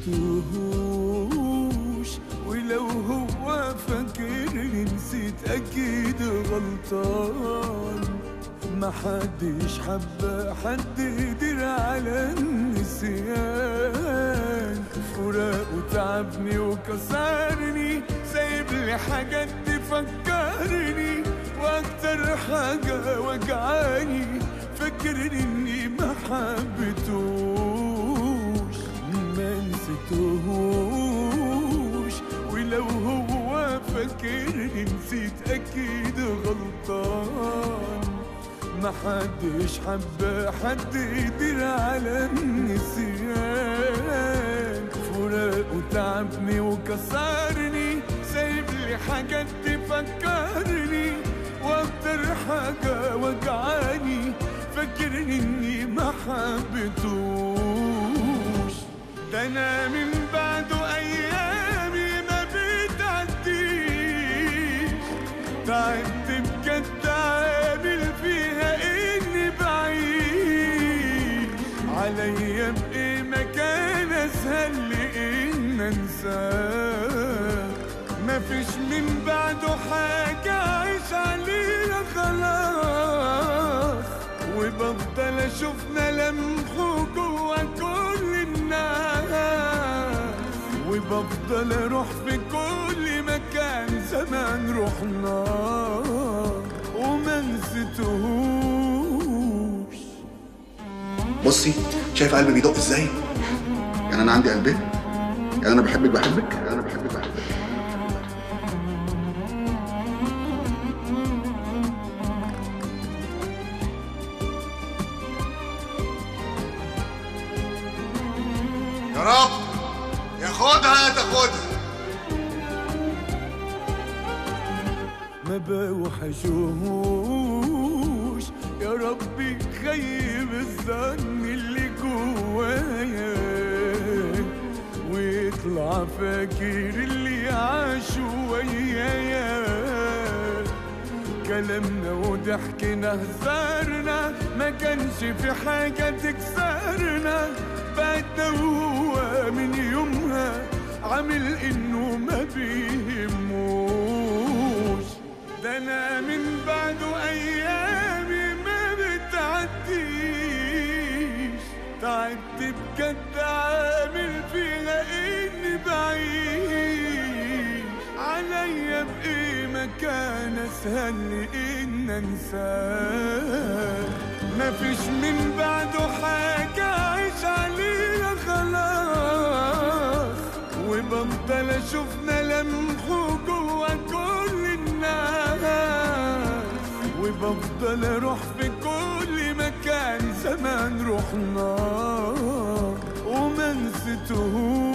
نسيتهوش ولو هو فاكرني نسيت اكيد غلطان ما حدش حب حد يدير على النسيان فراقه تعبني وكسرني سايب لي حاجات تفكرني واكتر حاجة وجعاني فاكرني اني ما حبيتوش ما نسيتهوش ولو هو فاكرني نسيت اكيد غلطان ما حدش حب حد يدير على النسيان فراقه تعبني وكسرني سايب لي حاجات تفكرني واكتر حاجة وجعاني فاكرني اني ما حبيتوش ده انا من بعده ايامي ما بتعديش تعبت بجد عامل فيها اني بعيش عليا بايه مكان اسهل لي ان انساه مفيش من بعده حاجة عايش عليها خلاص وبفضل اشوفنا لمحه جوا كل الناس وبفضل اروح في كل مكان زمان رحنا وما نسيتهوش بصي شايف قلبي بيدق ازاي يعني انا عندي قلبين يعني انا بحبك بحبك يعني انا بحبك بحبك يا رب ياخدها تاخدها ما بوحشوش يا ربي خيب الظن اللي جوايا ويطلع فاكر اللي عاشوا ويايا كلامنا وضحكنا هزارنا ما كانش في حاجة تكسرنا بعدنا وهو من يومها عامل انه ما بيهموش ده انا من بعده ايامي ما بتعديش تعبت بجد عامل فيها اني بعيش عليا بايه مكان اسهل لي ان انساه مفيش من بعده حاجة عايش عليها خلاص وبفضل اشوفنا لمحه جوا كل الناس وبفضل اروح في كل مكان زمان رحنا وما نسيتهوش